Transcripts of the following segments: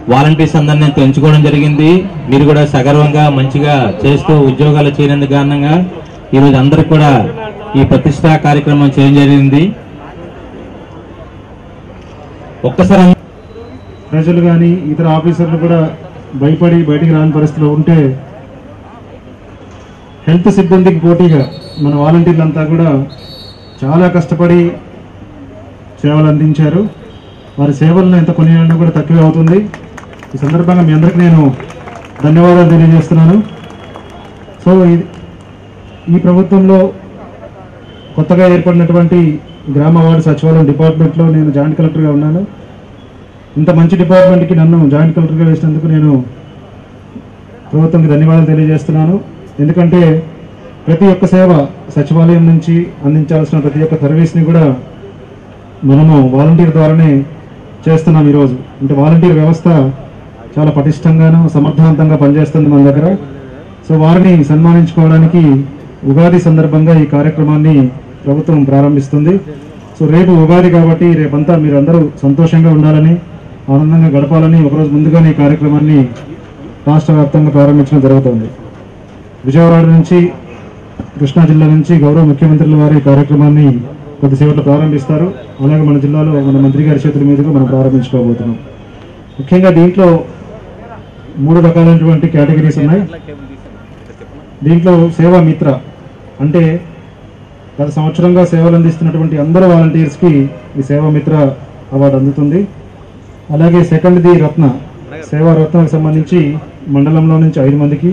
volunteers అందరిని నేను పెంచుకోవడం జరిగింది మీరు కూడా సగర్వంగా మంచిగా చేస్తూ ఉద్యోగాలు చేయనందుకు కారణంగా ఈరోజు అందరికి కూడా ఈ ప్రతిష్టా కార్యక్రమం చేయడం జరిగింది ఒక్కసారి ప్రజలు కానీ ఇతర ఆఫీసర్లు కూడా భయపడి బయటికి రాని పరిస్థితిలో ఉంటే హెల్త్ సిబ్బందికి పోటీగా మన వాలంటీర్లంతా కూడా చాలా కష్టపడి సేవలు అందించారు వారి సేవలను ఎంత కొనియాడినా కూడా తక్కువే అవుతుంది ఈ సందర్భంగా మీ అందరికీ నేను ధన్యవాదాలు తెలియజేస్తున్నాను సో ఇది ఈ ప్రభుత్వంలో కొత్తగా ఏర్పడినటువంటి గ్రామ వార్డు సచివాలయం డిపార్ట్మెంట్లో నేను జాయింట్ కలెక్టర్గా ఉన్నాను ఇంత మంచి డిపార్ట్మెంట్కి నన్ను జాయింట్ కలెక్టర్గా వేసినందుకు నేను ప్రభుత్వంకి ధన్యవాదాలు తెలియజేస్తున్నాను ఎందుకంటే ప్రతి ఒక్క సేవ సచివాలయం నుంచి అందించాల్సిన ప్రతి ఒక్క సర్వీస్ని కూడా మనము వాలంటీర్ ద్వారానే చేస్తున్నాం ఈరోజు అంటే వాలంటీర్ వ్యవస్థ చాలా పటిష్టంగాను సమర్థవంతంగా పనిచేస్తుంది మన దగ్గర సో వారిని సన్మానించుకోవడానికి ఉగాది సందర్భంగా ఈ కార్యక్రమాన్ని ప్రభుత్వం ప్రారంభిస్తుంది సో రేపు ఉగాది కాబట్టి రేపంతా మీరు అందరూ సంతోషంగా ఉండాలని ఆనందంగా గడపాలని ఒకరోజు ముందుగానే ఈ కార్యక్రమాన్ని రాష్ట్ర వ్యాప్తంగా ప్రారంభించడం జరుగుతుంది విజయవాడ నుంచి కృష్ణా జిల్లా నుంచి గౌరవ ముఖ్యమంత్రుల వారి ఈ కార్యక్రమాన్ని కొద్దిసేపట్లో ప్రారంభిస్తారు అలాగే మన జిల్లాలో మన మంత్రి గారి చేతుల మీదుగా మనం ప్రారంభించుకోబోతున్నాం ముఖ్యంగా దీంట్లో మూడు రకాలైనటువంటి కేటగిరీస్ ఉన్నాయి దీంట్లో సేవా మిత్ర అంటే గత సంవత్సరంగా సేవలు అందిస్తున్నటువంటి అందరు వాలంటీర్స్కి ఈ సేవా మిత్ర అవార్డు అందుతుంది అలాగే సెకండ్ది రత్న సేవా రత్నకు సంబంధించి మండలంలో నుంచి ఐదు మందికి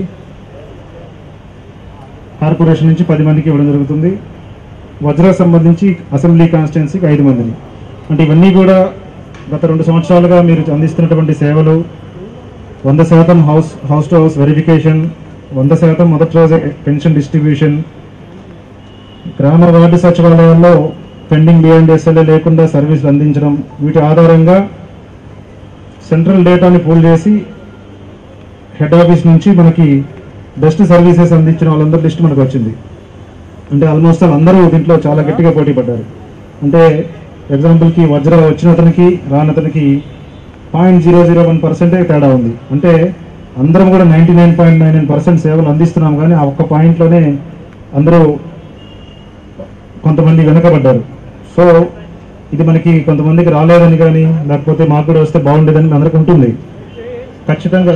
కార్పొరేషన్ నుంచి పది మందికి ఇవ్వడం జరుగుతుంది వజ్ర సంబంధించి అసెంబ్లీ కాన్స్టిట్యున్సీకి ఐదు మందిని అంటే ఇవన్నీ కూడా గత రెండు సంవత్సరాలుగా మీరు అందిస్తున్నటువంటి సేవలు వంద శాతం house house to house verification వంద శాతం మొదటి రోజే పెన్షన్ డిస్ట్రిబ్యూషన్ గ్రామ వార్డు సచివాలయాల్లో పెండింగ్ బియాండ్ ఎస్ఎల్ఏ లేకుండా సర్వీసులు అందించడం వీటి ఆధారంగా సెంట్రల్ డేటాని పూల్ చేసి హెడ్ ఆఫీస్ నుంచి మనకి బెస్ట్ సర్వీసెస్ అందించిన వాళ్ళందరి లిస్ట్ మనకు వచ్చింది అంటే ఆల్మోస్ట్ ఆల్ అందరూ దీంట్లో చాలా గట్టిగా పోటీ పడ్డారు అంటే ఎగ్జాంపుల్కి వజ్ర వచ్చిన అతనికి రాని అతనికి పాయింట్ జీరో జీరో వన్ పర్సెంటే తేడా ఉంది అంటే అందరం కూడా ninety nine point nine nine percent సేవలు అందిస్తున్నాం కానీ ఆ ఒక్క పాయింట్లోనే అందరూ కొంతమంది వెనకబడ్డారు సో ఇది మనకి కొంతమందికి రాలేదని కానీ లేకపోతే మాకు కూడా వస్తే బాగుండేదని అందరికి ఉంటుంది ఖచ్చితంగా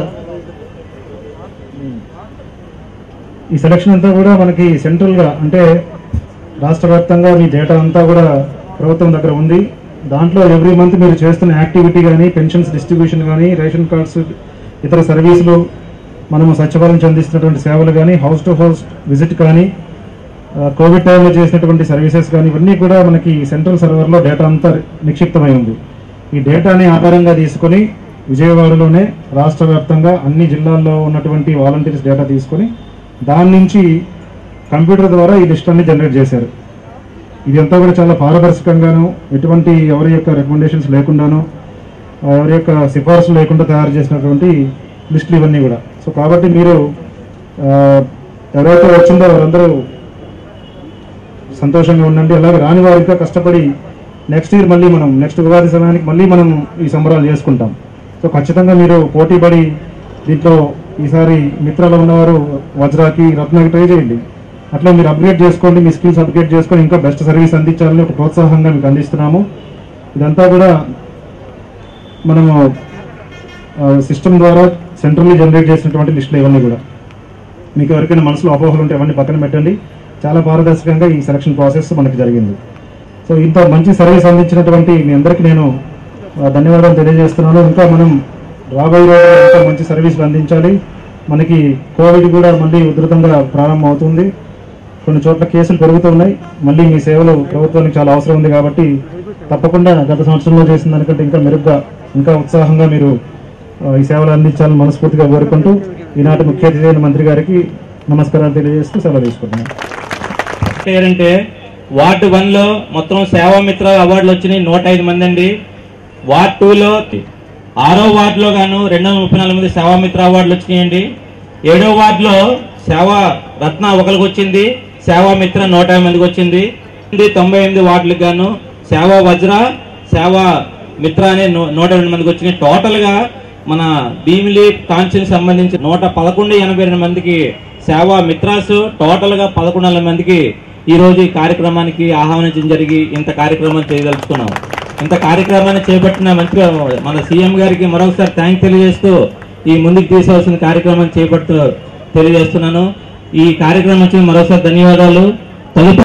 ఈ సెలక్షన్ అంతా కూడా మనకి సెంట్రల్గా అంటే రాష్ట్ర వ్యాప్తంగా మీ డేటా అంతా కూడా ప్రభుత్వం దగ్గర ఉంది దాంట్లో ఎవ్రీ మంత్ మీరు చేస్తున్న యాక్టివిటీ కానీ పెన్షన్స్ డిస్ట్రిబ్యూషన్ కానీ రేషన్ కార్డ్స్ ఇతర సర్వీసులు మనము సచివాలయం నుంచి అందిస్తున్నటువంటి సేవలు కానీ హౌస్ టు హౌస్ విజిట్ కానీ ఆ, కోవిడ్ టైంలో చేసినటువంటి సర్వీసెస్ కానీ ఇవన్నీ కూడా మనకి సెంట్రల్ సర్వర్లో డేటా అంతా నిక్షిప్తమై ఉంది ఈ డేటాని ఆధారంగా తీసుకొని విజయవాడలోనే రాష్ట్ర వ్యాప్తంగా అన్ని జిల్లాల్లో ఉన్నటువంటి వాలంటీర్స్ డేటా తీసుకొని దాని నుంచి కంప్యూటర్ ద్వారా ఈ లిస్ట్ అన్ని జనరేట్ చేశారు ఇదంతా కూడా చాలా పారదర్శకంగాను ఎటువంటి ఎవరి యొక్క రికమెండేషన్స్ లేకుండాను ఆ, ఎవరి యొక్క సిఫార్సు లేకుండా తయారు చేసినటువంటి లిస్టులు ఇవన్నీ కూడా సో కాబట్టి మీరు ఆ, ఎవరైతే వచ్చిందో వారందరూ సంతోషంగా ఉండండి అలాగే రాని వారు ఇంకా కష్టపడి నెక్స్ట్ ఇయర్ మళ్ళీ మనం నెక్స్ట్ ఉగాది సమయానికి మళ్ళీ మనం ఈ సంబరాలు చేసుకుంటాం సో ఖచ్చితంగా మీరు పోటీ పడి దీంట్లో ఈసారి మిత్రాలు ఉన్నవారు వజ్రాకి రత్నాకి ట్రై చేయండి అట్లా మీరు అప్గ్రేడ్ చేసుకోండి మీ స్కిల్స్ అప్గ్రేడ్ చేసుకొని ఇంకా బెస్ట్ సర్వీస్ అందించాలని ఒక ప్రోత్సాహంగా మీకు అందిస్తున్నాము ఇదంతా కూడా మనము సిస్టమ్ ద్వారా సెంట్రల్లీ జనరేట్ చేసినటువంటి లిస్టులు ఇవన్నీ కూడా మీకు ఎవరికైనా మనసులో అపోహలు ఉంటే అవన్నీ పక్కన పెట్టండి చాలా పారదర్శకంగా ఈ సెలక్షన్ ప్రాసెస్ మనకి జరిగింది సో ఇంత మంచి సర్వీస్ అందించినటువంటి మీ అందరికీ నేను ఆ, ధన్యవాదాలు తెలియజేస్తున్నాను ఇంకా మనం రాబోయే రోజుల్లో ఇంకా మంచి సర్వీసులు అందించాలి మనకి కోవిడ్ కూడా మళ్ళీ ఉధృతంగా ప్రారంభం అవుతుంది కొన్ని చోట్ల కేసులు పెరుగుతున్నాయి మళ్ళీ మీ సేవలు ప్రభుత్వానికి చాలా అవసరం ఉంది కాబట్టి తప్పకుండా గత సంవత్సరంలో చేసిన దానికంటే ఇంకా మెరుగ్గా ఇంకా ఉత్సాహంగా మీరు ఆ, ఈ సేవలు అందించాలని మనస్ఫూర్తిగా కోరుకుంటూ ఈనాటి ముఖ్య అతిథి అయిన మంత్రి గారికి నమస్కారాలు తెలియజేస్తూ సెలవు తీసుకుంటున్నాను పేరంటే వార్డు వన్ లో మొత్తం సేవామిత్ర అవార్డులు వచ్చినాయి నూట ఐదు మంది అండి వార్డ్ టూ లో ఆరో వార్డ్ లో గాను రెండు వందల ముప్పై నాలుగు మంది సేవామిత్ర అవార్డులు వచ్చినాయండి ఏడో వార్డ్ లో సేవా రత్న ఒకరికి వచ్చింది సేవామిత్ర నూట యాభై మందికి వచ్చింది ఇది తొంభై ఎనిమిది వార్డులకు గాను సేవా వజ్ర సేవా మిత్ర అనే నూ- నూట ఎనిమిది మందికి వచ్చినాయి టోటల్ గా మన భీమిలి కాన్స్టిట్యూన్సీ సంబంధించి నూట పదకొండు ఎనభై రెండు మందికి సేవా మిత్రాస్ టోటల్ గా పదకొండు వందల మందికి ఈ రోజు ఈ కార్యక్రమానికి ఆహ్వానించడం జరిగి ఇంత కార్యక్రమం చేయదలుచుకున్నాం ఇంత కార్యక్రమాన్ని చేపట్టిన మంచిగా మన సీఎం గారికి మరొకసారి థ్యాంక్ తెలియజేస్తూ ఈ ముందుకు తీసుకోవాల్సిన కార్యక్రమం చేపడుతూ తెలియజేస్తున్నాను ఈ కార్యక్రమం వచ్చి మరోసారి ధన్యవాదాలు తదుపరి